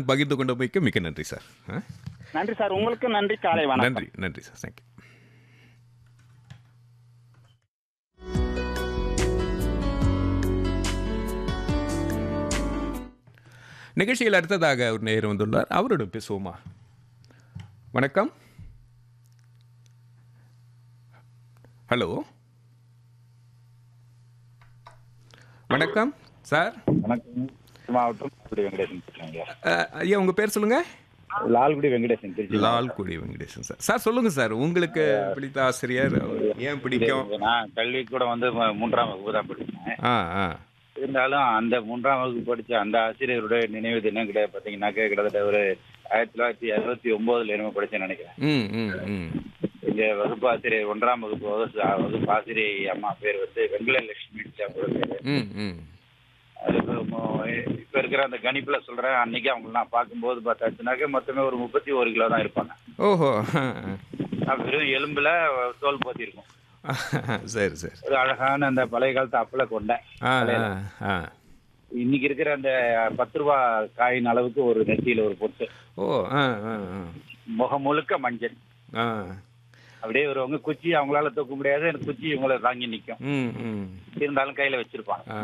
பகிர்ந்து கொண்டமைக்கு மிக்க நன்றி சார் ஆ? நன்றி சார் உங்களுக்கு நன்றி காலை வணக்கம் நன்றி நன்றி சார் தேங்க்யூ நிகழ்ச்சியில் அடுத்ததாக ஒரு நேர் வந்துள்ளார் அவரிடம் பேசுவோமா வணக்கம் ஹலோ வணக்கம் சார் வணக்கம் மாவட்டம் லால்குடி வெங்கடேசன் பேசுறேங்க அஹ், ஐயா உங்கள் பேர் சொல்லுங்கள் லால்குடி வெங்கடேசன் திருச்சி லால்குடி வெங்கடேசன் சார் சார் சொல்லுங்க சார் உங்களுக்கு பிடித்த ஆசிரியர் ஏன் பிடிக்கும் நான் கல்வி கூட வந்து ம- மூன்றாம் வகுப்பு தான் படிச்சேன் ஆ ஆ இருந்தாலும் அந்த மூன்றாம் வகுப்பு படிச்ச அந்த ஆசிரியருடைய நினைவு தினம் கிடையாது பார்த்தீங்கன்னாக்க கிட்டத்தட்ட ஒரு ஆயிரத்தி தொள்ளாயிரத்தி அறுபத்தி ஒன்பதுல என்னமோ படிச்சேன்னு நினைக்கிறேன் ம் ம் ம் எங்க வகுப்பு ஆசிரியர் ஒன்றாம் வகுப்பு வகுப்பு வகுப்பு ஆசிரியை அம்மா பேர் வந்து வெங்கடலட்சுமி அவங்களோட பேரு ம் ம் அது இப்ப மோ- இப்ப இருக்கிற அந்த கணிப்புல சொல்றேன் அன்னைக்கு அவங்க நான் பார்க்கும்போது பார்த்தாச்சுனாக்க மொத்தமே ஒரு முப்பத்தி ஒரு கிலோ தான் இருப்பாங்க ஓஹோ நான் வெறும் எலும்புல தோல் போத்தி இருக்கும் சரி சரி ஒரு அழகான அந்த பழைய காலத்து அப்பள கொண்டை ஆ ஆ ஆ இன்னைக்கு இருக்கிற அந்த பத்து ரூபா காயின் அளவுக்கு ஒரு நெத்தியில ஒரு பொட்டு ஓ ஆ ஆ ஆ. முகம் முழுக்க மஞ்சள் ஆ அப்படியே வருவாங்க குச்சி அவங்களால தூக்க முடியாது எனக்கு குச்சி இவங்கள தாங்கி நிற்கும் ம் ம் இருந்தாலும் கையில வச்சிருப்பாங்க ஆ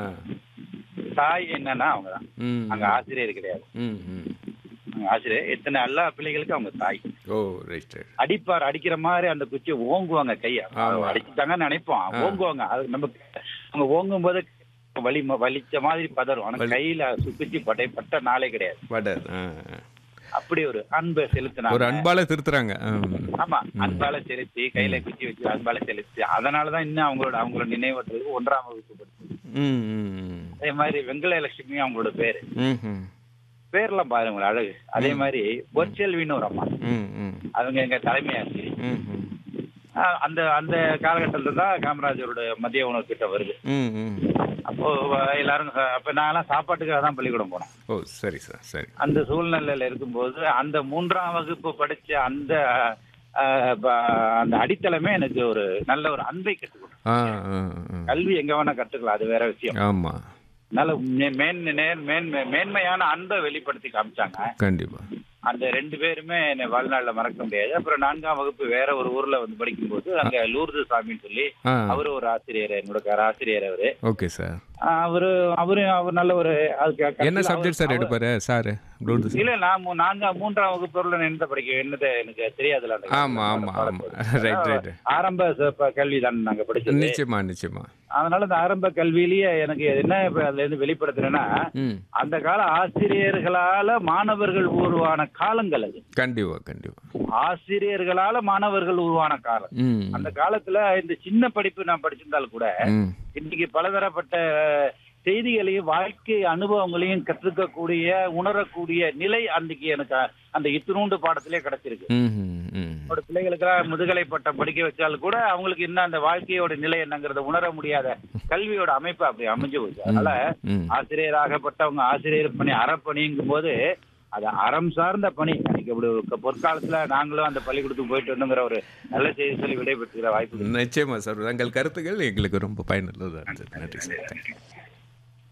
தாய் என்னன்னா அவங்க தான் ம் அங்க ஆசிரியர் கிடையாது ம் ம் அங்க ஆசிரியர் இத்தனை எல்லா பிள்ளைகளுக்கும் அவங்க தாய் ஓ ரைட் ரைட் அடிப்பார் அடிக்கிற மாதிரி அந்த குச்சியை ஓங்குவாங்க கைய ஆமா. அடிச்சுட்டாங்கன்னு நினைப்போம் ஓங்குவாங்க அது நம்ம அவங்க ஓங்கும் போது வலி வலிச்ச மாதிரி பதறும் ஆனா வலி. கையில சுக்குச்சி பட்டை பட்ட நாளே கிடையாது வடர் ஆ ஆ. அப்படி ஒரு அன்பை செலுத்தினாங்க ஒரு அன்பால திருத்துறாங்க ம். ஆமா அன்பால செலுத்தி கையில குச்சி வச்சு அன்பால செலுத்தி அதனாலதான் இன்னும் அவங்களோட அவங்களோட நினைவற்றதுக்கு ஒன்றாம் வகுப்பு படிச்சு ம் ம் ம். அதே மாதிரி வெங்கல லட்சுமி அவங்களோட பேரு ம் ம் பேர்லாம் பாருங்க அழகு அதே மாதிரி பொற்செல்வின்னு ஒரு அம்மா ம் ம் அவங்க எங்க தலைமை ஆசிரியர் ம் ம் ஆஹ் அந்த அந்த காலகட்டத்தில் தான் காமராஜரோட மதிய உணவு திட்டம் வருது ம் ம் அப்போ வ- எல்லாரும் சா- அப்ப நான்லாம் சாப்பாட்டுக்காக தான் பள்ளிக்கூடம் போனேன் ஓ சரி சார் சரி அந்த சூழ்நிலையில இருக்கும்போது அந்த மூன்றாம் வகுப்பு படிச்ச அந்த ஆஹ், ப- அந்த அடித்தளமே எனக்கு ஒரு நல்ல ஒரு அன்பை கற்றுக் கொடுக்கும் ஆ ஆ ஆ. கல்வி எங்க வேணா கத்துக்கலாம் அது வேற விஷயம் ஆமா நல்ல மே- மேன் நேர் மேன்மை மேன்மையான அன்பை வெளிப்படுத்தி காமிச்சாங்க கண்டிப்பா அந்த ரெண்டு பேருமே என்னை வாழ்நாள்ல மறக்க முடியாது அப்புறம் நான்காம் வகுப்பு வேற ஒரு ஊர்ல வந்து படிக்கும்போது அங்க லூர்து சாமின்னு சொல்லி ஆ அவரு ஒரு ஆசிரியர் என்னோட கர- ஆசிரியர் அவரு ஓகே சார் ஆஹ் அவரு அவரு அவர் நல்ல ஒரு அதுக்கு என்ன கடைசியில சப்ஜெக்ட் சார் அவர்- எடுப்பாரு சார் ப்ளூடூத் இல்ல நான் மூ- நான்காம் மூன்றாம் வகுப்புல என்னத படிக்க என்னது எனக்கு தெரியாதுல அந்த ஆமா ஆமா ஆமா ரைட் ரைட் ஆரம்ப ச- ப- கல்வி தான் நாங்க படிச்சது நிச்சயமா நிச்சயமா அதனால இந்த ஆரம்ப கல்வியிலேயே எனக்கு என்ன இப்ப அதுல இருந்து வெளிப்படுத்துறேன்னா ம் அந்த கால ஆசிரியர்களால மாணவர்கள் உருவான காலங்கள் அது கண்டிப்பா கண்டிப்பா ஆசிரியர்களால மாணவர்கள் உருவான காலம் ம் அந்த காலத்துல இந்த சின்ன படிப்பு நான் படிச்சிருந்தாலும் கூட ம் இன்னைக்கு பலதரப்பட்ட செய்திகளையும் வாழ்க்கை அனுபவங்களையும் கற்றுக்கக்கூடிய உணரக்கூடிய நிலை அன்னைக்கு எனக்கு அந்த இத்தினூண்டு பாடத்திலே கிடைச்சிருக்கு ம் ம், ம் என்னோட பிள்ளைகளுக்கெல்லாம் முதுகலை பட்டம் படிக்க வச்சாலும் கூட அவங்களுக்கு இன்னும் அந்த வாழ்க்கையோட நிலை என்னங்கிறத உணர முடியாத கல்வியோட அமைப்பு அப்படி அமைஞ்சு போச்சு அதனால ம் ஆசிரியராகப்பட்டவங்க ஆசிரியர் பணி அறப்பணிங்கும் போது அது அறம் சார்ந்த பணி அன்னைக்கு அப்படி ஒரு பொற்காலத்துல நாங்களும் அந்த பள்ளிக்கூடத்துக்கு போயிட்டு வந்தோங்கிற ஒரு நல்ல செய்தி சொல்லி விடைபெற்றுக்கிற வாய்ப்பு நிச்சயமா சார் தங்கள் கருத்துக்கள் எங்களுக்கு ரொம்ப பயனுள்ளதாக இருந்தது நன்றி சார் தேங்க்யூ